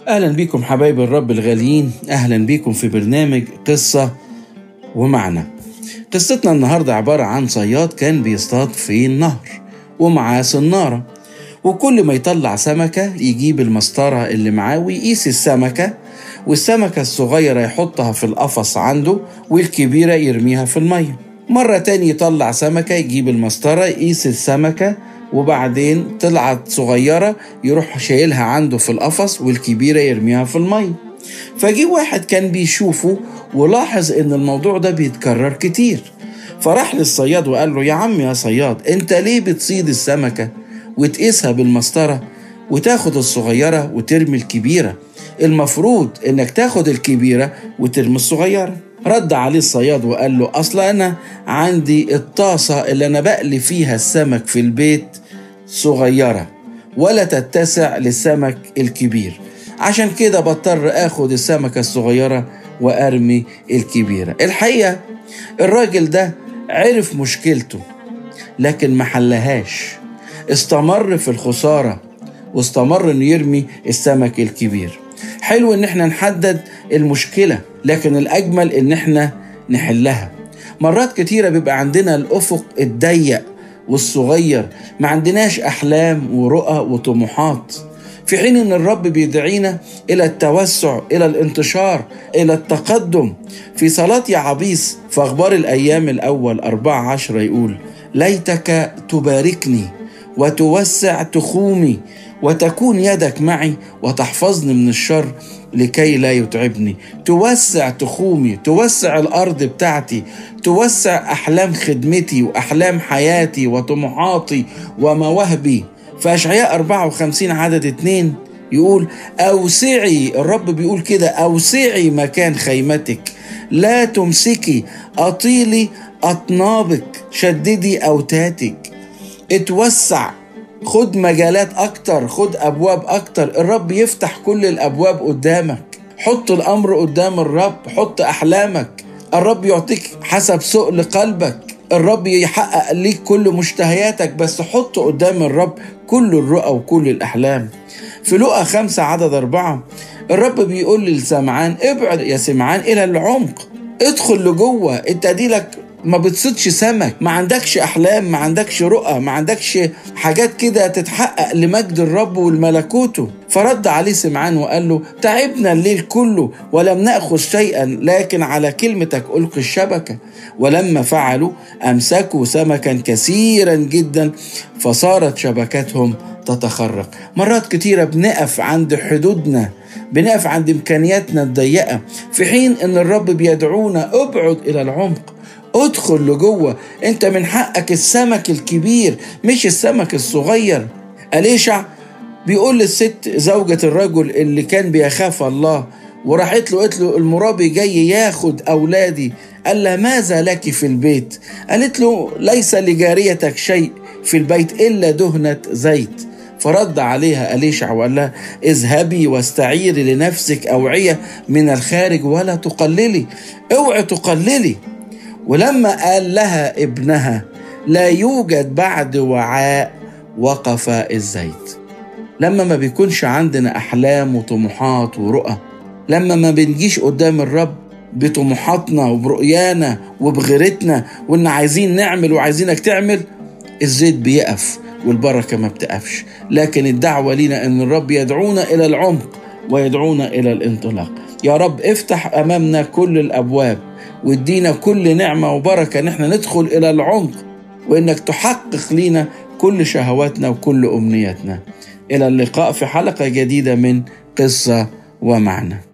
أهلا بكم حبايب الرب الغاليين أهلا بكم في برنامج قصة ومعنى قصتنا النهاردة عبارة عن صياد كان بيصطاد في النهر ومعاه صنارة وكل ما يطلع سمكة يجيب المسطرة اللي معاه ويقيس السمكة والسمكة الصغيرة يحطها في القفص عنده والكبيرة يرميها في المية مرة تاني يطلع سمكة يجيب المسطرة يقيس السمكة وبعدين طلعت صغيرة يروح شايلها عنده في القفص والكبيرة يرميها في المية فجي واحد كان بيشوفه ولاحظ ان الموضوع ده بيتكرر كتير فراح للصياد وقال له يا عم يا صياد انت ليه بتصيد السمكة وتقيسها بالمسطرة وتاخد الصغيرة وترمي الكبيرة المفروض انك تاخد الكبيرة وترمي الصغيرة رد عليه الصياد وقال له اصل انا عندي الطاسة اللي انا بقلي فيها السمك في البيت صغيرة ولا تتسع للسمك الكبير عشان كده بضطر اخد السمكة الصغيرة وارمي الكبيرة الحقيقة الراجل ده عرف مشكلته لكن ما حلهاش استمر في الخسارة واستمر انه يرمي السمك الكبير حلو ان احنا نحدد المشكلة لكن الاجمل ان احنا نحلها مرات كتيرة بيبقى عندنا الافق الضيق والصغير ما عندناش احلام ورؤى وطموحات في حين ان الرب بيدعينا الى التوسع الى الانتشار الى التقدم في صلاة يعابيس في اخبار الايام الاول أربعة عشر يقول ليتك تباركني وتوسع تخومي وتكون يدك معي وتحفظني من الشر لكي لا يتعبني توسع تخومي توسع الارض بتاعتي توسع احلام خدمتي واحلام حياتي وطموحاتي ومواهبي في اشعياء 54 عدد 2 يقول اوسعي الرب بيقول كده اوسعي مكان خيمتك لا تمسكي اطيلي اطنابك شددي اوتاتك اتوسع خد مجالات اكتر خد ابواب اكتر الرب يفتح كل الابواب قدامك حط الامر قدام الرب حط احلامك الرب يعطيك حسب سؤل قلبك الرب يحقق ليك كل مشتهياتك بس حط قدام الرب كل الرؤى وكل الأحلام في لقى خمسة عدد أربعة الرب بيقول للسمعان ابعد يا سمعان إلى العمق ادخل لجوه انت دي لك ما بتصيدش سمك ما عندكش احلام ما عندكش رؤى ما عندكش حاجات كده تتحقق لمجد الرب والملكوته فرد عليه سمعان وقال له تعبنا الليل كله ولم ناخذ شيئا لكن على كلمتك القي الشبكه ولما فعلوا امسكوا سمكا كثيرا جدا فصارت شبكتهم تتخرق مرات كتيره بنقف عند حدودنا بنقف عند امكانياتنا الضيقه في حين ان الرب بيدعونا ابعد الى العمق ادخل لجوه انت من حقك السمك الكبير مش السمك الصغير أليشع بيقول للست زوجة الرجل اللي كان بيخاف الله وراحت له قالت له المرابي جاي ياخد أولادي قال لها ماذا لك في البيت قالت له ليس لجاريتك شيء في البيت إلا دهنة زيت فرد عليها أليشع وقال لها اذهبي واستعيري لنفسك أوعية من الخارج ولا تقللي اوعي تقللي ولما قال لها ابنها لا يوجد بعد وعاء وقف الزيت لما ما بيكونش عندنا احلام وطموحات ورؤى لما ما بنجيش قدام الرب بطموحاتنا وبرؤيانا وبغيرتنا وان عايزين نعمل وعايزينك تعمل الزيت بيقف والبركه ما بتقفش لكن الدعوه لينا ان الرب يدعونا الى العمق ويدعونا الى الانطلاق يا رب افتح امامنا كل الابواب وادينا كل نعمة وبركة ان احنا ندخل الى العمق وانك تحقق لينا كل شهواتنا وكل امنياتنا الى اللقاء في حلقة جديدة من قصة ومعنى